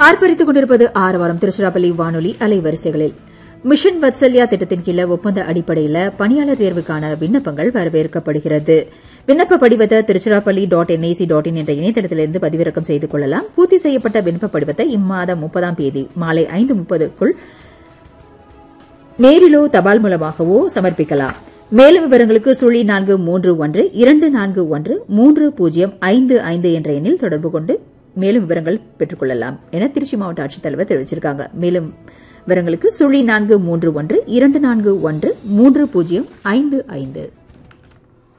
ஆர்ப்பரித்துக் கொண்டிருப்பது ஆரவாரம் திருச்சிராப்பள்ளி வானொலி அலைவரிசைகளில் மிஷன் வத்சல்யா திட்டத்தின் கீழ ஒப்பந்த அடிப்படையில் பணியாளர் தேர்வுக்கான விண்ணப்பங்கள் வரவேற்கப்படுகிறது விண்ணப்ப படிவத்தை Tiruchirappalli dot NIC dot in என்ற இணையதளத்திலிருந்து பதிவிறக்கம் செய்து கொள்ளலாம் பூர்த்தி செய்யப்பட்ட விண்ணப்ப படிவத்தை இம்மாதம் முப்பதாம் தேதி மாலை ஐந்து முப்பதுக்குள் நேரிலோ தபால் மூலமாகவோ சமர்ப்பிக்கலாம் மேலும் விவரங்களுக்கு சுழி நான்கு மூன்று ஒன்று இரண்டு நான்கு ஒன்று மூன்று பூஜ்ஜியம் ஐந்து ஐந்து என்ற எண்ணில் தொடர்பு கொண்டு மேலும் விவரங்கள் பெற்றுக் கொள்ளலாம் என திருச்சி மாவட்ட ஆட்சித்தலைவர் தெரிவிச்சிருக்காங்க மேலும் விவரங்களுக்கு சுழி நான்கு மூன்று ஒன்று இரண்டு நான்கு ஒன்று மூன்று பூஜ்ஜியம் ஐந்து ஐந்து